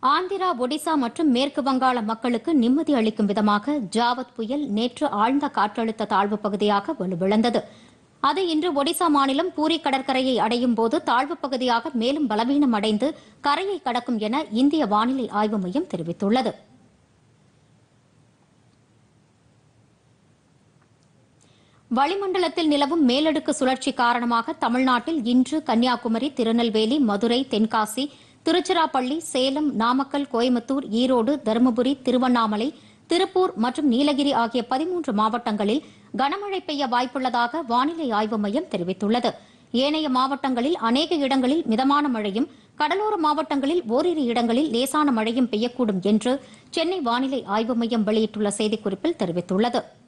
ஆந்திரா ஒடிசா மற்றும் மேற்கு வங்காள மக்களுக்கு நிம்மதி அளிக்கும் விதமாக ஜாவத் புயல் நேற்று ஆழ்ந்த காற்றழுத்த தாழ்வு பகுதியாக வலுவிழந்தது அது இன்று ஒடிசா மாநிலம் பூரி கடற்கரையை அடையும் போது தாழ்வுப் பகுதியாக மேலும் பலவீனம் அடைந்து கரையை கடக்கும் என இந்திய வானிலை ஆய்வு மையம் தெரிவித்துள்ளது வளிமண்டலத்தில் நிலவும் மேலடுக்கு சுழற்சி காரணமாக தமிழ்நாட்டில் இன்று கன்னியாகுமரி திருநெல்வேலி மதுரை தென்காசி திருச்சிராப்பள்ளி சேலம் நாமக்கல் கோயம்புத்தூர் ஈரோடு தருமபுரி திருவண்ணாமலை திருப்பூர் மற்றும் நீலகிரி ஆகிய பதிமூன்று மாவட்டங்களில் கனமழை பெய்ய வாய்ப்புள்ளதாக வானிலை ஆய்வு மையம் தெரிவித்துள்ளது ஏனைய மாவட்டங்களில் அநேக இடங்களில் மிதமான மழையும் கடலோர மாவட்டங்களில் ஓரிரு இடங்களில் லேசான மழையும் பெய்யக்கூடும் என்று சென்னை வானிலை ஆய்வு மையம் வெளியிட்டுள்ள செய்திக்குறிப்பில் தெரிவித்துள்ளது